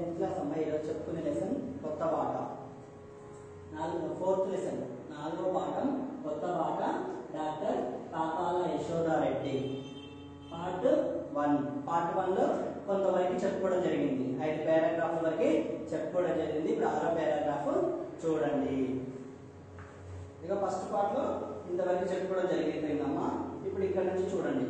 Tenth class అమ్మాయి ఈరోజు చెప్పుకునే లెసన్ కొత్త పాట నాలుగు ఫోర్త్ లెసన్ నాలుగో పాఠం కొత్త పాట doctor Kakala Yashodareddy part one part one లో కొంతవరకు చెప్పుకోవడం జరిగింది ఐదు పారాగ్రాఫ్ వరకు చెప్పుకోవడం జరిగింది ఇప్పుడు ఆరో పారాగ్రాఫ్ చూడండి ఇక ఫస్ట్ పార్ట్ లో ఇంతవరకు చెప్పుకోవడం జరిగిందమ్మా ఇప్పుడు ఇక్కడ నుంచి చూడండి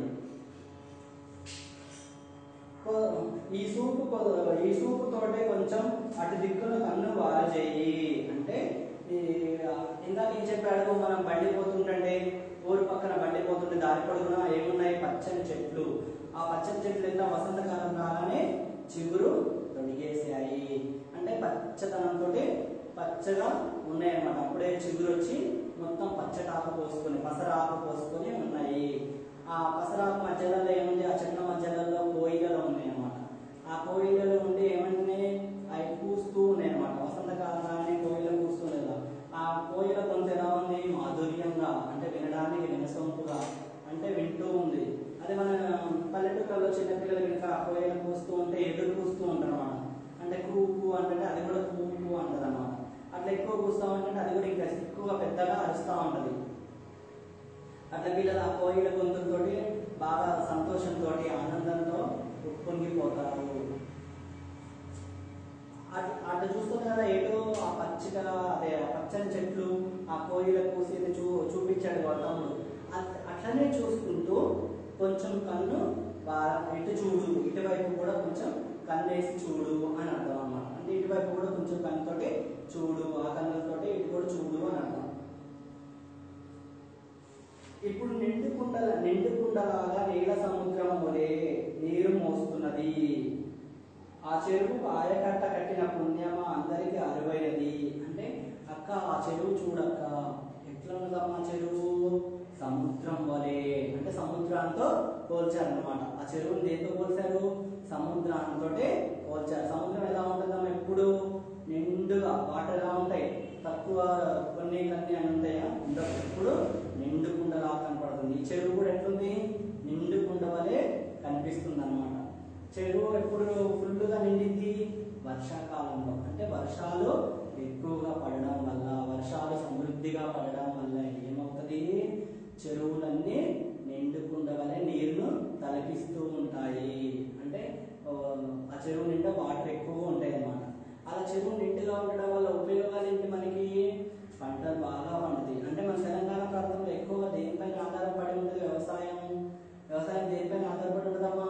కొ- ఈ సూపు కొ- ఈ సూపు తోటే కొంచెం అటు దిక్కున కన్ను వారజేయి అంటే ఈ ఇందాక ఏం చెప్పాడు మనం బండి పోతుంటే ఊరు పక్కన బండి పోతుంటే దారి పొడుగున ఏమున్నాయి పచ్చని చెట్లు ఆ పచ్చని చెట్లు ఎంత వసంతకాలం రాగానే చిగురు తొడిగేసాయి అంటే పచ్చదనంతో పచ్చగా ఉన్నాయన్నమాట అప్పుడే చిగురు వచ్చి మొత్తం పచ్చటాకు పోసుకొని పసరాకు పోసుకొని ఉన్నాయి ఆ పసరాకు మధ్యలో ఏముంది ఆ చెట్ల మధ్యలో కోయిలలో ఉన్నాయి అన్నమాట ఆ కోయిలలో ఉండి ఏమంటే అవి పూస్తూ ఉన్నాయి అన్నమాట వసంతకాలం రాగానే కోయిల పూస్తుంది కదా ఆ కోయిల కొంత ఎలా ఉంది మాధుర్యంగా అంటే వినడానికి వినసొంపుగా అంటే వింటూ ఉంది అదే మన పల్లెటూరులో చిన్నపిల్లలు కనుక ఆ కోయిల పూస్తూ ఉంటే ఎదురు పూస్తూ ఉంటారు అన్నమాట అంటే కూ కూ అంటే అది కూడా కూ కూ అంటది అన్నమాట అట్లా ఎక్కువ కూస్తూ ఉంటే అది కూడా ఇంకా ఎక్కువగా పెద్దగా అరుస్తూ ఉంటది అట్లా పిల్లలు ఆ కోయిల గొంతులతో బాగా సంతోషంతో ఆనందంతో ఉప్పొంగిపోతారు అట్- అట్లా చూస్తుంది కదా ఏదో ఆ పచ్చిగా అదే ఆ పచ్చని చెట్లు ఆ కోయిల కూసి చూ చూపించాడు వాళ్ళ తమ్ముడు అట్- అట్లనే చూసుకుంటూ కొంచెం కన్ను వా- ఇటు చూడు ఇటువైపు కూడా కొంచెం కన్నేసి చూడు అని అర్థం అన్నమాట అంటే ఇటువైపు కూడా కొంచెం కన్నుతోటి చూడు ఆ కన్నులతోటి ఇటు కూడా చూడు అని అర్థం ఇప్పుడు నిండు కుండల నిండు కుండలాగా నీల సముద్రం వలె నీరు మోస్తున్నది ఆ చెరువు ఆయకట్ట కట్టిన పుణ్యమా అందరికి అరువైనది అంటే అక్క ఆ చెరువు చూడక్క ఎట్లా ఉన్నదమ్మా చెరువు సముద్రం వలె అంటే సముద్రంతో పోల్చారు అనమాట ఆ చెరువుని దేంతో పోల్చారు సముద్రంతో పోల్చారు సముద్రం ఎలా ఉంటుందమ్మా ఎప్పుడు నిండుగా వాటర్ ఎలా ఉంటాయి తక్కువ కొన్ని కన్ని అని ఉంటాయా ఉండవు ఎప్పుడు నిండు కుండలా కనపడుతుంది ఈ చెరువు కూడా ఎట్లుంది నిండు కుండ వలె కనిపిస్తుంది అనమాట చెరువు ఎప్పుడు ఫుల్గా నిండింది వర్షాకాలంలో అంటే వర్షాలు ఎక్కువగా పడడం వల్ల వర్షాలు సమృద్ధిగా పడడం వల్ల ఏమవుతుంది చెరువులన్నీ నిండుకుండ వలె నీరును తలపిస్తూ ఉంటాయి అంటే ఆ, ఆ చెరువు నిండా వాటర్ ఎక్కువగా ఉంటాయి అన్నమాట అలా చెరువు నిండుగా ఉండడం వల్ల ఉపయోగాలు ఏంటి మనకి పంటలు బాగా పండుతాయి అంటే మన తెలంగాణ ప్రాంతంలో ఎక్కువగా దేనిపైన ఆధారపడి ఉంటుంది వ్యవసాయం వ్యవసాయం దేనిపైన ఆధారపడి ఉంటుందమ్మా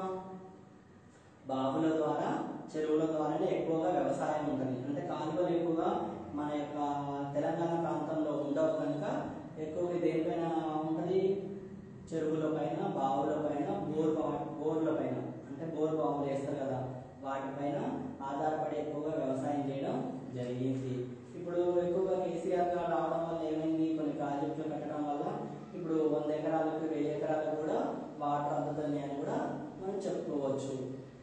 బావుల ద్వారా చెరువుల ద్వారానే ఎక్కువగా వ్యవసాయం ఉంటుంది అంటే కాలువలు ఎక్కువగా మన యొక్క తెలంగాణ ప్రాంతంలో ఉండవు కనుక ఎక్కువగా దేనిపైన ఉంటుంది చెరువుల పైన బావుల పైన బోర్ బా- బోర్ల పైన అంటే బోర్ బావులు వేస్తారు కదా వాటిపైన ఆధారపడి ఎక్కువగా వ్యవసాయం చేయడం జరిగింది ఇప్పుడు ఎక్కువగా కేసీఆర్ గారు రావడం వల్ల ఏమైంది కొన్ని ప్రాజెక్టులు కట్టడం వల్ల ఇప్పుడు వంద ఎకరాలకు వెయ్యి ఎకరాలకు కూడా వాటర్ అందుతుంది అని కూడా మనం చెప్పుకోవచ్చు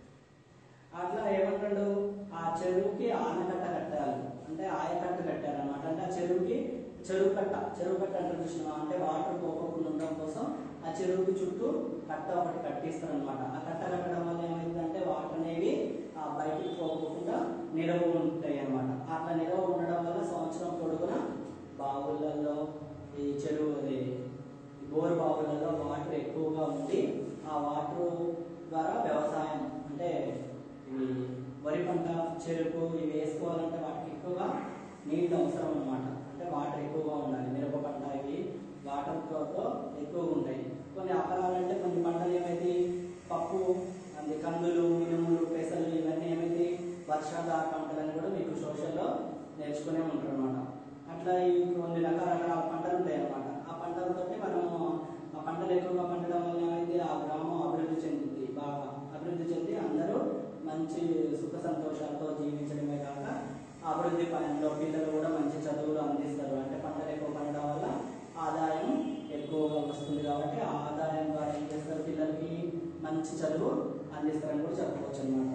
అట్లా ఏమంటాడు ఆ చెరువుకి ఆనకట్ట కట్టాలి అంటే ఆయకట్ట కట్టారు అనమాట అంటే ఆ చెరువుకి చెరువు కట్ట చెరువు కట్ట అంటే చూసినా అంటే వాటర్ పోకోకుండా ఉండడం కోసం ఆ చెరువుకి చుట్టూ కట్ట ఒకటి కట్టిస్తారు అనమాట ఆ కట్ట కట్టడం వల్ల ఏమైందంటే వాటర్ అనేవి ఆ బయటికి పోకోకుండా నిలవ ఉంటాయి అనమాట అట్లా నిలవ ఉండడం వల్ల సంవత్సరం పొడుగున బావులలో ఈ చెరువు అది బోర్ బావులలో వాటర్ ఎక్కువగా ఉండి ఆ వాటర్ ద్వారా వ్యవసాయం అంటే ఇవి వరి పంట చెరుకు ఇవి వేసుకోవాలంటే వాటికి ఎక్కువగా నీళ్ళు అవసరం అన్నమాట అంటే వాటర్ ఎక్కువగా ఉండాలి మిరప పంట ఇవి వాటర్ తో ఎక్కువగా ఉంటాయి కొన్ని అపరాలంటే కొన్ని పంటలు ఏమైతే పప్పు అది కందులు మినుములు పెసలు ఇవన్నీ ఏమైతే వర్షాధార పంటలని కూడా మీకు సోషల్లో నేర్చుకునే ఉంటారు అనమాట అట్లా ఈ కొన్ని రకరకాల పంటలు ఉంటాయి అన్నమాట ఆ పంటలతోటి మనము ఆ పంటలు ఎక్కువగా పండడం వల్ల ఏమైంది ఆ గ్రామం అభివృద్ధి చెందుతుంది బాగా అభివృద్ధి చెంది అందరూ మంచి సుఖ సంతోషాలతో జీవించడమే కాక అభివృద్ధి పనుల్లో పిల్లలు కూడా మంచి చదువులు అందిస్తారు అంటే పంటలు ఎక్కువ పండడం వల్ల ఆదాయం ఎక్కువగా వస్తుంది కాబట్టి ఆ ఆదాయం ద్వారా ఏం చేస్తారు పిల్లలకి మంచి చదువు అందిస్తారని కూడా చెప్పుకోవచ్చు అనమాట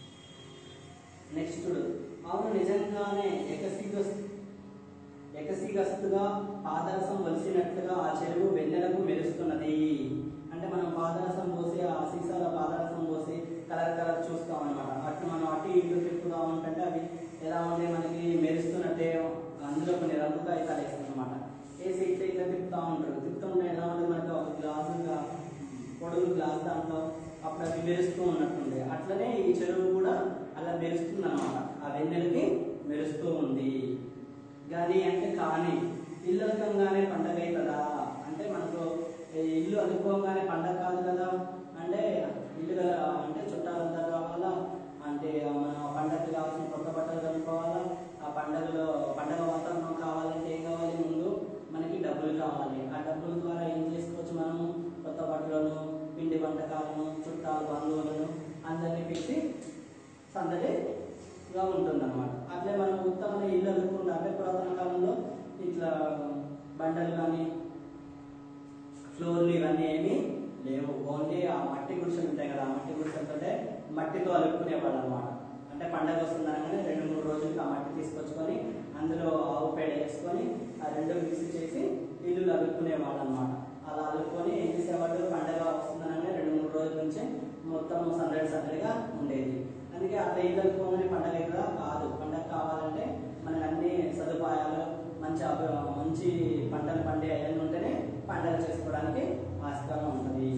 నెక్స్ట్ అవును నిజంగానే ఎకసిగస్ ఎకసిగస్తుగా పాదరసం వలిసినట్లుగా ఆ చెరువు వెన్నెలకు మెరుస్తున్నది అంటే మనం పాదరసం పోసి ఆ సీసాల పాదరసం పోసి కలర్ కలర్ చూస్తాం అనమాట అటు మనం అటు ఇటు తిప్పుతూ తిప్పుతూ ఉంటుంటే అవి ఎలా ఉండే మనకి మెరుస్తున్నట్టే అందులో కొన్ని రంగు కాగితాలు వేస్తాం అనమాట వేసి ఇట్లా ఇట్లా తిప్పుతూ ఉంటారు తిప్పుతుంటే ఎలా ఉంటుంది మనకి ఒక గ్లాసు పొడుగు గ్లాస్ దాంట్లో అప్పుడు అవి మెరుస్తూ ఉన్నట్టుంది అట్లనే ఈ చెరువు కూడా అలా మెరుస్తుంది అనమాట ఆ వెన్నెలకి మెరుస్తూ ఉంది కానీ అంటే కానీ ఇల్లు అలకంగానే పండగ అవుతుందా అంటే మనకు ఈ ఇల్లు అలుకోగానే పండగ కాదు కదా అంటే ఇల్లు కదా అంటే చుట్టాలంతా రావాలా అంటే మన పండగకి కావాల్సిన కొత్త బట్టలు కనుక్కోవాలా ఆ పండగలో పండగ వాతావరణం కావాలంటే ఏం కావాలి ముందు మనకి డబ్బులు కావాలి ఆ డబ్బుల ద్వారా ఏం చేసుకోవచ్చు మనము కొత్త బట్టలను పిండి వంటకాలను చుట్టాలు బంధువులను అందరినీ పిలిచి సందడిగా ఉంటుంది అనమాట అట్లే మనం ఉత్తమైన ఇల్లు అదుపుకుంటే అంటే పురాతన కాలంలో ఇట్లా బండలు కానీ ఫ్లోర్లు ఇవన్నీ ఏమీ లేవు ఓన్లీ ఆ మట్టి గుడిసెలు ఉంటాయి కదా ఆ మట్టి గుడిసెలతోటే మట్టితో అలుపుకునేవాళ్ళు అనమాట అంటే పండగ వస్తుందనగానే రెండు మూడు రోజులకి ఆ మట్టి తీసుకొచ్చుకొని అందులో ఆవు పేడ వేసుకొని ఆ రెండు మిక్స్ చేసి ఇల్లు అలుపుకునేవాళ్ళు అనమాట అలా అలుపుకొని ఏం చేసేవాళ్ళు పండగ వస్తుందనగానే రెండు మూడు రోజుల నుంచి మొత్తం సందడి సందడిగా ఉండేది అందుకే అట్లా ఇల్లు అలుపుకోగానే పండగ కదా కాదు పండగ కావాలంటే మనకు అన్ని సదుపాయాలు మంచి అభి- మంచి పంటలు పండే అవన్నీ ఉంటేనే పండగ చేసుకోవడానికి ఆస్కారం ఉంటుంది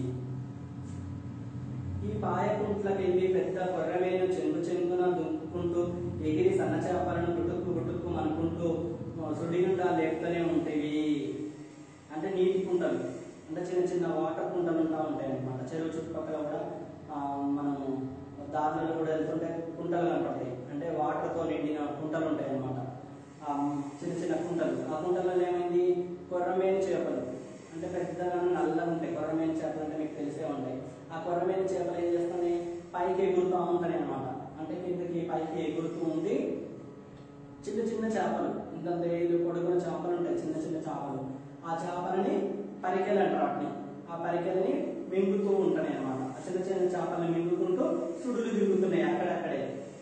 ఈ పాయకుంట్లకి వెళ్ళి పెద్ద కొర్రమేను చెంగు చెంగున దుంకుకుంటూ ఎగిరి సన్న చేపలను గుట్టుకు గుట్టుకు అనుకుంటూ సుడిగుండా లేపుతూనే ఉంటాయి అంటే నీటి కుంటలు అంటే చిన్న చిన్న వాటర్ కుంటలు ఉంటా ఉంటాయి అన్నమాట చెరువు చుట్టుపక్కల కూడా ఆ, మనము దారులలో కూడా వెళ్తుంటే కుంటలు కనపడతాయి అంటే వాటర్తో నిండిన కుంటలు ఉంటాయి అన్నమాట ఆ, చిన్న చిన్న కుంటలు ఆ కుంటలలో ఏమైంది కొర్రమేను చేపలు అంటే పెద్దగా నల్లగా ఉంటాయి కొర్రమేను చేపలు అంటే మీకు తెలిసే ఉంటాయి ఆ కొర్రమేను చేపలు ఏం చేస్తాయి పైకి ఎగురుతూ ఉంటాయి అనమాట అంటే కిందకి పైకి ఎగురుతూ ఉండి చిన్న చిన్న చేపలు ఇంతంత ఐదు పొడుగున చేపలు ఉంటాయి చిన్న చిన్న చేపలు ఆ చేపలని పరికెలు అంటారు వాటిని ఆ పరికెలని మింగుతూ ఉంటాయి అనమాట ఆ చిన్న చిన్న చేపలను మింగుకుంటూ సుడులు దిగుతున్నాయి అక్కడక్కడే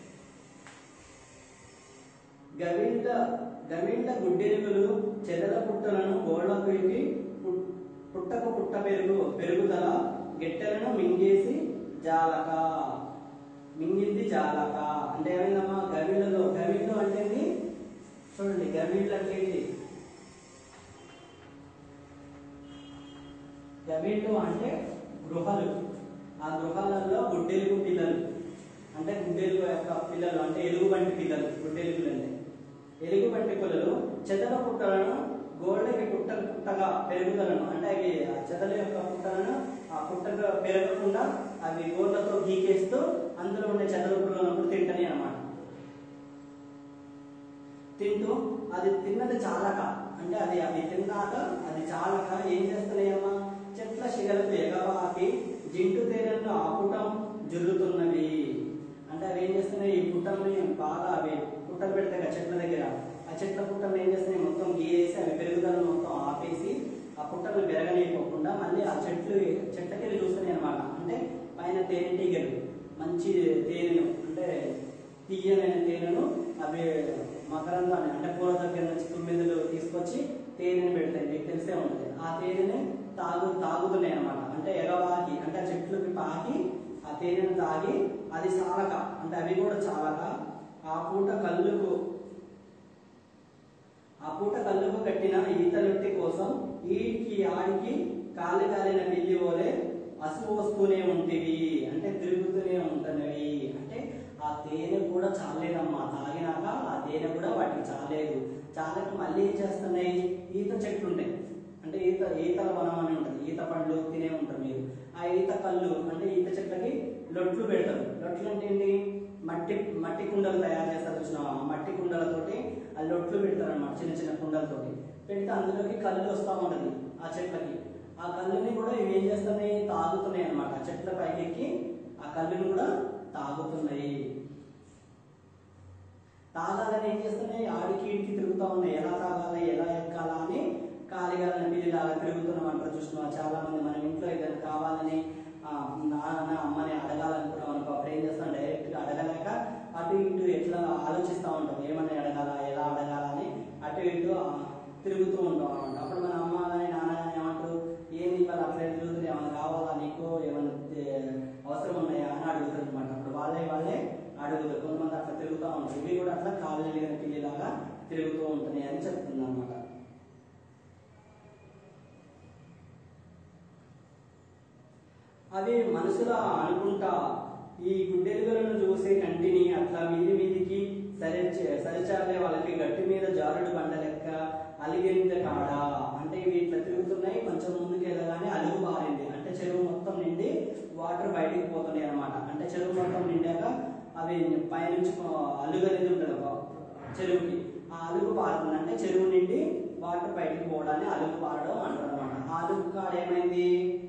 గవింట గవింట గుడ్డెలుగులు చెదల పుట్టలను గోళ్లకు ఎక్కి పు- పుట్టకు పుట్ట పెరుగు పెరుగుదల గిట్టెలను మింగేసి జాలక మింగింది జాలక అంటే ఏమైందమ్మా గవిళ్ళలో గవిళ్ళు అంటే ఏంది? చూడండి గవిళ్ళు అంటే ఏంటి గవిళ్ళు అంటే గృహలు ఆ గృహాలలో గుడ్డెలుగు పిల్లలు అంటే గుడ్డెలుగు యొక్క పిల్లలు అంటే ఎలుగుబంటి పిల్లలు గుడ్డెలుగులు అంటే ఎలుగుబంటి పిల్లలు చెదల పుట్టలను గోడకి పుట్ట పుట్టగా పెరుగుదలను అంటే అవి ఆ చెదల యొక్క పుట్టలను ఆ పుట్టగా పెరగకుండా అవి గోళ్ళతో గీకేస్తూ అందులో ఉండే చెదల పుట్టలను తింటనే అన్నమాట తింటూ అది తిన్నది చాలక అంటే అది అవి తిన్నాక అది చాలక ఏం చేస్తున్నాయమ్మా చెట్ల శిగలకు ఎగవాకి జింటు తేనెలను ఆపుటం జరుగుతున్నవి అంటే అవి ఏం చేస్తున్నాయి ఈ పుట్టల్ని బాగా అవి పుట్టలు పెడతాయి కదా చెట్ల దగ్గర ఆ చెట్ల పుట్టలు ఏం చేస్తున్నాయి మొత్తం గీరేసి అవి పెరుగుదలను మొత్తం ఆపేసి ఆ పుట్టలు పెరగనీయకోకుండా మళ్ళీ ఆ చెట్లు చెట్లకెళ్ళి చూస్తున్నాయి అనమాట అంటే పైన తేనెటీగలు మంచి తేనెను అంటే తీయనైన తేనెను అవి మకరందాన్ని అంటే పూల దగ్గర నుంచి తుమ్మిదలు తీసుకొచ్చి తేనెని పెడతాయి మీకు తెలిసే ఉంటుంది ఆ తేనెని తాగు తాగుతున్నాయి అనమాట అంటే ఎగవాకి అంటే ఆ చెట్లకి పాకి ఆ తేనెను తాగి అది చాలక అంటే అవి కూడా చాలక ఆ పూట కళ్ళుకు ఆ పూట కళ్ళుకు కట్టిన ఈతలొట్టి కోసం ఈడికి ఆడికి కాలి కాలిన పిల్లి పోలే అసువు వస్తూనే ఉంటివి అంటే తిరుగుతూనే ఉంటున్నవి అంటే ఆ తేనె కూడా చాలేదమ్మా తాగినాక ఆ తేనె కూడా వాటికి చాలేదు చాలక మళ్ళీ ఏం చేస్తున్నాయి ఈత చెట్లు ఉంటాయి అంటే ఈత ఈతల వనం అని ఉంటుంది ఈత పండ్లు తినే ఉంటారు మీరు ఆ ఈత కళ్ళు అంటే ఈత చెట్లకి లొట్లు పెడతారు లొట్లు అంటే ఏంటి మట్టి మట్టి కుండలు తయారు చేస్తారు చూసినావా ఆ మట్టి కుండలతోటి ఆ లొట్లు పెడతారు అనమాట చిన్న చిన్న కుండలతోటి పెడితే అందులోకి కళ్ళు వస్తూ ఉంటుంది ఆ చెట్లకి ఆ కళ్ళుని కూడా ఇవి ఏం చేస్తున్నాయి తాగుతున్నాయి అనమాట ఆ చెట్ల పైకి ఎక్కి ఆ కళ్ళుని కూడా తాగుతున్నాయి తాగాలని ఏం చేస్తున్నాయి ఆడికి ఈడికి తిరుగుతూ ఉన్నాయి ఎలా తాగాలి ఎలా ఎక్కాలా అని కాలిగాలని పిల్లిలాగా తిరుగుతున్నాం అంటారు చూసినా చాలా మంది మన ఇంట్లో ఏదైనా కావాలని ఆ, నాన్న అమ్మని అడగాలనుకున్నాం అనుకో అప్పుడు ఏం చేస్తాం డైరెక్ట్ గా అడగలేక అటు ఇటు ఎట్లా ఆలోచిస్తూ ఉంటాం ఏమని అడగాలా ఎలా అడగాలా అని అటు ఇటు ఆ, తిరుగుతూ ఉంటాం అనమాట అప్పుడు మన అమ్మ కానీ నాన్న కానీ ఏమంటారు ఏంది మరి అట్లా తిరుగుతుంది ఏమైనా కావాలా నీకు ఏమైనా ఏ, అవసరం ఉన్నాయా అని అడుగుతారు అనమాట అప్పుడు వాళ్ళే వాళ్ళే అడుగుతారు కొంతమంది అట్లా తిరుగుతూ ఉంటాయి ఇవి కూడా అట్లా కాలు జరిగిన పిల్లిలాగా తిరుగుతూ ఉంటున్నాయి అని చెప్తుంది అనమాట అవి మనసులో అనుకుంటా ఈ గుడ్డెలుగులను చూసే కంటిని అట్లా మీది మీదికి సరి సరిచాలే వాళ్ళకి గట్టి మీద జారుడు బండ లెక్క అలిగేంత కాడా అంటే ఇవి ఇట్లా తిరుగుతున్నాయి కొంచెం ముందుకు వెళ్ళగానే అలుగు బారింది అంటే చెరువు మొత్తం నిండి వాటర్ బయటికి పోతున్నాయి అనమాట అంటే చెరువు మొత్తం నిండాక అవి పైనుంచి అలుగు అనేది ఉంటుంది ఒక చెరువుకి ఆ అలుగు పారుతుంది అంటే చెరువు నిండి వాటర్ బయటికి పోవడాన్ని అలుగు పారడం అంటారు అనమాట ఆ అలుగు కాడ ఏమైంది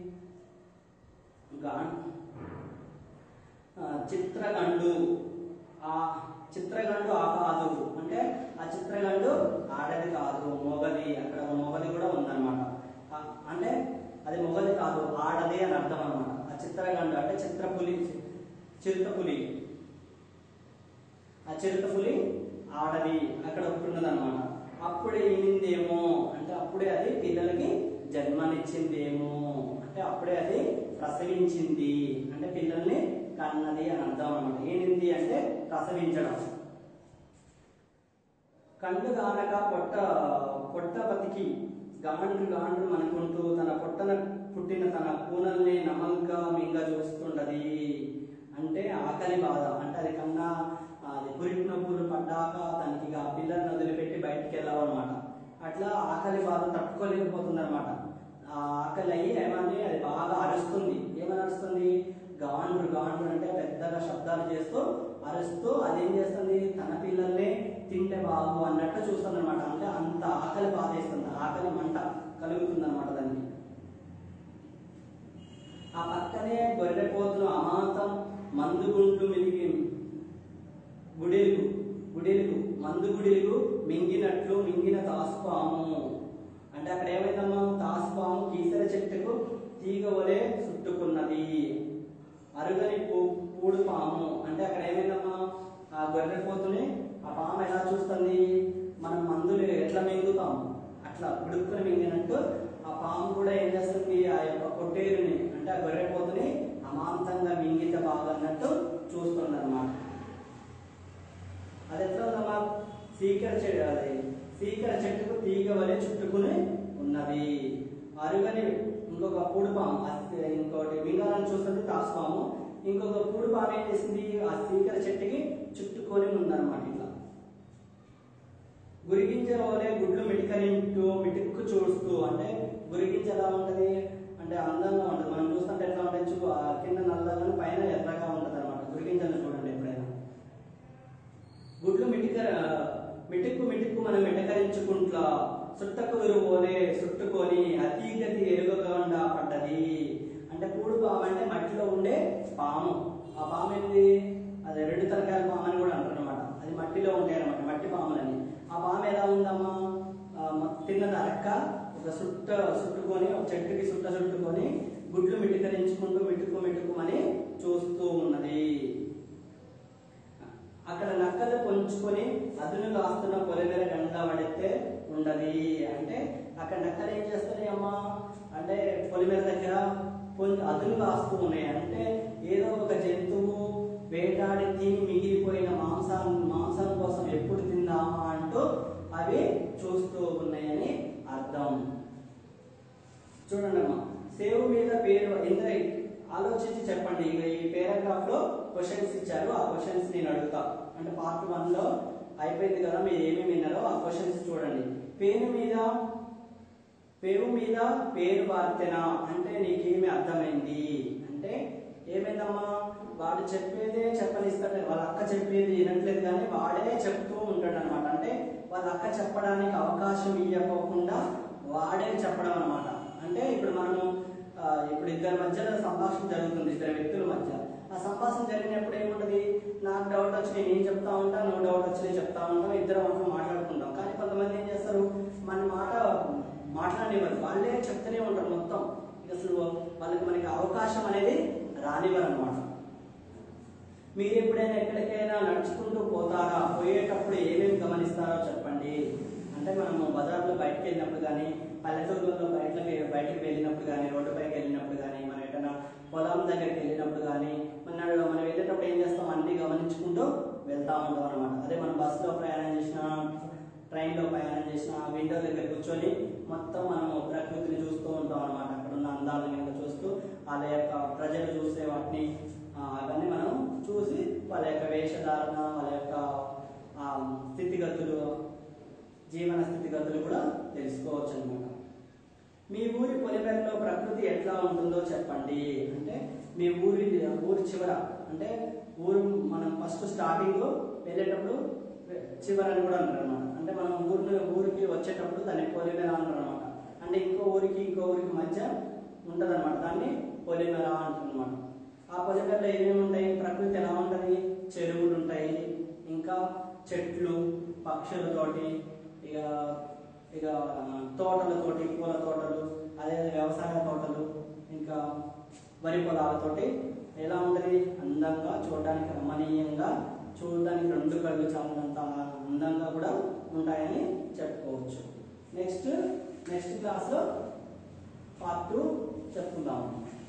గా ఆ, చిత్రగండు ఆ చిత్రగండు ఆ కాదు అంటే ఆ చిత్రగండు ఆడది కాదు మొగది అక్కడ ఒక మొగది కూడా ఉందన్నమాట ఆ, అంటే అది మొగది కాదు ఆడది అని అర్థం అనమాట ఆ చిత్రగండు అంటే చిత్రపులి చిరుతపులి ఆ చిరుతపులి ఆడది అక్కడ ఒకటి ఉన్నదన్నమాట అప్పుడే ఈనిందేమో అంటే అప్పుడే అది పిల్లలకి జన్మనిచ్చిందేమో అంటే అప్పుడే అది ప్రసవించింది అంటే పిల్లల్ని కన్నది అని అర్థం అనమాట ఏనింది అంటే ప్రసవించడం కళ్ళు గానక పొట్ట పొట్ట బతికి గాండ్రు గాండ్రు అనుకుంటూ తన పొట్టన పుట్టిన తన కూనల్ని నమల్గా మింగ చూస్తుంటది అంటే ఆకలి బాధ అంటే అది కన్నా అది పురిటి నొప్పులు పడ్డాక తనకి ఇక ఆ పిల్లల్ని వదిలిపెట్టి బయటికి వెళ్ళాలన్నమాట అట్లా ఆకలి బాధ తట్టుకోలేకపోతుంది అనమాట ఆ ఆకలి అయ్యి ఏమని అది బాగా అరుస్తుంది ఏమని అరుస్తుంది గాండ్రు గాండ్రు అంటే పెద్దగా శబ్దాలు చేస్తూ అరుస్తూ అదేం చేస్తుంది తన పిల్లల్ని తింటే బాగు అన్నట్టు చూస్తుంది అనమాట అంటే అంత ఆకలి బాధేస్తుంది ఆకలి మంట కలుగుతుంది అనమాట దానికి ఆ పక్కనే గొర్రెపోతును అమాంతం మందుగుంట్లు మిలిగి గుడిలుగు గుడిలుగు మందు గుడిలుగు మింగినట్లు మింగిన తాసుపాము అంటే అక్కడ ఏమైందమ్మా తాసుపాము కీసర చెట్టుకు తీగ వలె చుట్టుకున్నది అరుగని పూ పూడు పాము అంటే అక్కడ ఏమైందమ్మా ఆ గొర్రెపోతుని ఆ పాము ఎలా చూస్తుంది మనం మందులు ఎట్లా మింగుతాం అట్లా ఉడుక్కుని మింగినట్టు ఆ పాము కూడా ఏం చేస్తుంది ఆ యొక్క పొట్టేలుని అంటే ఆ గొర్రెపోతుని అమాంతంగా మింగిత బాగా అన్నట్టు చూస్తుంది అనమాట అది ఎట్లా ఉందమ్మా సీకర చెట్టు అది సీకర చెట్టుకు తీగ వలె చుట్టుకుని ఉన్నది అరుగని ఇంకొక పూడిపాము ఆ- ఇంకోటి మింగాలని చూస్తుంది తాసుపాము ఇంకొక పూడిపాము ఏం చేసింది ఆ సీకర చెట్టుకి చుట్టుకొని ఉందన్నమాట ఇట్లా గురిగింజ వలె గుడ్లు మిటికరింటూ మిటుక్కు చూస్తూ అంటే గురిగింజ ఎలా ఉంటది అంటే అందంగా ఉంటది మనం చూస్తుంటే ఎట్లా ఉంటుంది చూ ఆ కింద నల్లగా పైన ఎర్రగా ఉంటది అనమాట గురిగింజలను చూడండి ఎప్పుడైనా గుడ్లు మిటిక మిటుక్కు మిటుక్కు మనం మిటకరించుకుంట్లా సుట్టకు విరువోలే చుట్టుకొని అతీగతి ఎరుగకుండా పడ్డది అంటే పూడు పాము అంటే మట్టిలో ఉండే పాము ఆ పాము ఏంది అది రెండు తలకాయల పాము అని కూడా అంటారు అనమాట అది మట్టిలో ఉంటాయి అనమాట మట్టి పాములని ఆ పాము ఎలా ఉందమ్మా ఆ, మ- తిన్నది అరక్క ఒక సుట్ట చుట్టుకొని ఒక చెట్టుకి సుట్ట చుట్టుకొని గుడ్లు మిటికరించుకుంటూ మిటుకు మిటుకుమని చూస్తూ ఉన్నది అక్కడ నక్కలు పొంచుకొని అదును కాస్తున్న పొలిమేర గంట పడితే ఉండదు అంటే అక్కడ నక్కలు ఏం చేస్తున్నాయి అమ్మా అంటే పొలిమేర దగ్గర పొంచి అదును కాస్తూ ఉన్నాయి అంటే ఏదో ఒక జంతువు వేటాడి తిని మిగిలిపోయిన మాంసాన్ని మాంసం కోసం ఎప్పుడు తిందామా అంటూ అవి చూస్తూ ఉన్నాయని అర్థం చూడండి అమ్మా సేవ్ మీద పేరు ఇంద్ర ఆలోచించి చెప్పండి ఇక ఈ పేరాగ్రాఫ్ లో క్వశ్చన్స్ ఇచ్చారు ఆ క్వశ్చన్స్ నేను అడుగుతా అంటే పార్ట్ వన్ లో అయిపోయింది కదా మీరు ఏమేమి విన్నారో ఆ క్వశ్చన్స్ చూడండి పేరు మీద పేరు మీద పేరు బార్తెనా అంటే నీకేమి అర్థమైంది అంటే ఏమైందమ్మా వాడు చెప్పేదే చెప్పనిస్తాడు వాళ్ళ అక్క చెప్పేది వినట్లేదు కానీ వాడే చెప్తూ ఉంటాడు అనమాట అంటే వాళ్ళ అక్క చెప్పడానికి అవకాశం ఇవ్వకోకుండా వాడే చెప్పడం అనమాట అంటే ఇప్పుడు మనము ఆ, ఇప్పుడు ఇద్దరి మధ్యలో సంభాషణ జరుగుతుంది ఇద్దరు వ్యక్తుల మధ్య ఆ సంభాషణ జరిగినప్పుడు ఏముంటది నాకు డౌట్ వచ్చి నేను ఏం చెప్తా ఉంటా నువ్వు డౌట్ వచ్చి నేను చెప్తా ఉంటాం ఇద్దరు మాత్రం మాట్లాడుకుంటాం కానీ కొంతమంది ఏం చేస్తారు మన మాట మాట్లాడనివ్వరు వాళ్ళే చెప్తూనే ఉంటారు మొత్తం ఇక అసలు వాళ్ళకి మనకి అవకాశం అనేది రానివ్వరు అనమాట మీరు ఎప్పుడైనా ఎక్కడికైనా నడుచుకుంటూ పోతారా పోయేటప్పుడు ఏమేమి గమనిస్తారో చెప్పండి అంటే మనము బజార్లో బయటకు వెళ్ళినప్పుడు కానీ పల్లెటూరులో బయటకి బయటకు వెళ్ళినప్పుడు కానీ రోడ్డుపైకి వెళ్ళినప్పుడు కానీ మనం ఎటైనా పొలం దగ్గరికి వెళ్ళినప్పుడు కానీ మన మనం వెళ్ళేటప్పుడు ఏం చేస్తాం అన్ని గమనించుకుంటూ వెళ్తా ఉంటాం అనమాట అదే మనం బస్సులో ప్రయాణం చేసిన ట్రైన్లో ప్రయాణం చేసిన విండో దగ్గర కూర్చొని మొత్తం మనము ప్రకృతిని చూస్తూ ఉంటాం అనమాట అక్కడ ఉన్న అందాలను కనుక చూస్తూ వాళ్ళ యొక్క ప్రజలు చూసే వాటిని ఆ, అవన్నీ మనం చూసి వాళ్ళ యొక్క వేషధారణ వాళ్ళ యొక్క ఆ, స్థితిగతులు జీవన స్థితిగతులు కూడా తెలుసుకోవచ్చు అనమాట మీ ఊరి పొలిమేరలో ప్రకృతి ఎట్లా ఉంటుందో చెప్పండి అంటే మీ ఊరి ఊరి చివర అంటే ఊరు మనం ఫస్ట్ స్టార్టింగ్ వెళ్ళేటప్పుడు చివర అని కూడా అంటారు అనమాట అంటే మనం ఊరిని ఊరికి వచ్చేటప్పుడు దాన్ని పొలిమేర అంటారు అనమాట అంటే ఇంకో ఊరికి ఇంకో ఊరికి మధ్య ఉంటుంది అనమాట దాన్ని పొలిమేర అంటారు అనమాట ఆ పొలిమేరలో ఏమేమి ఉంటాయి ప్రకృతి ఎలా ఉంటుంది చెరువులు ఉంటాయి ఇంకా చెట్లు పక్షులతోటి ఇక ఇక తోటలతోటి పూల తోటలు అదే వ్యవసాయ తోటలు ఇంకా వరి పొలాలతోటి ఎలా ఉంటుంది అందంగా చూడడానికి రమణీయంగా చూడడానికి రెండు కళ్ళు చాలంత అందంగా కూడా ఉంటాయని చెప్పుకోవచ్చు నెక్స్ట్ నెక్స్ట్ క్లాస్లో పార్ట్ టూ చెప్పుకుందాము